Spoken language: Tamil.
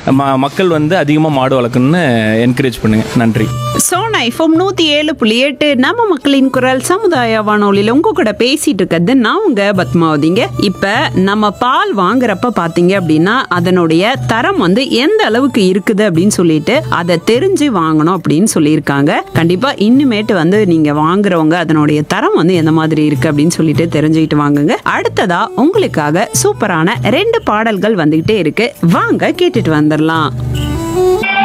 ம- மக்கள் வந்து அதிகமாக மாடு வளர்க்கணும்னு என்கரேஜ் பண்ணுங்க நன்றி சோனா எஃப்எம் நூத்தி ஏழு புள்ளி எட்டு நம்ம மக்களின் குரல் சமுதாய வானொலியில உங்க கூட பேசிட்டு இருக்கிறது நான் உங்க பத்மாவதிங்க இப்ப நம்ம பால் வாங்குறப்ப பாத்தீங்க அப்படின்னா அதனுடைய தரம் வந்து எந்த அளவுக்கு இருக்குது அப்படின்னு சொல்லிட்டு அதை தெரிஞ்சு வாங்கணும் அப்படின்னு சொல்லியிருக்காங்க கண்டிப்பா இன்னுமேட்டு வந்து நீங்க வாங்குறவங்க அதனுடைய தரம் வந்து எந்த மாதிரி இருக்கு அப்படின்னு சொல்லிட்டு தெரிஞ்சுக்கிட்டு வாங்குங்க அடுத்ததா உங்களுக்காக சூப்பரான ரெண்டு பாடல்கள் வந்துகிட்டே இருக்கு வாங்க கேட்டுட்டு வந்துடலாம்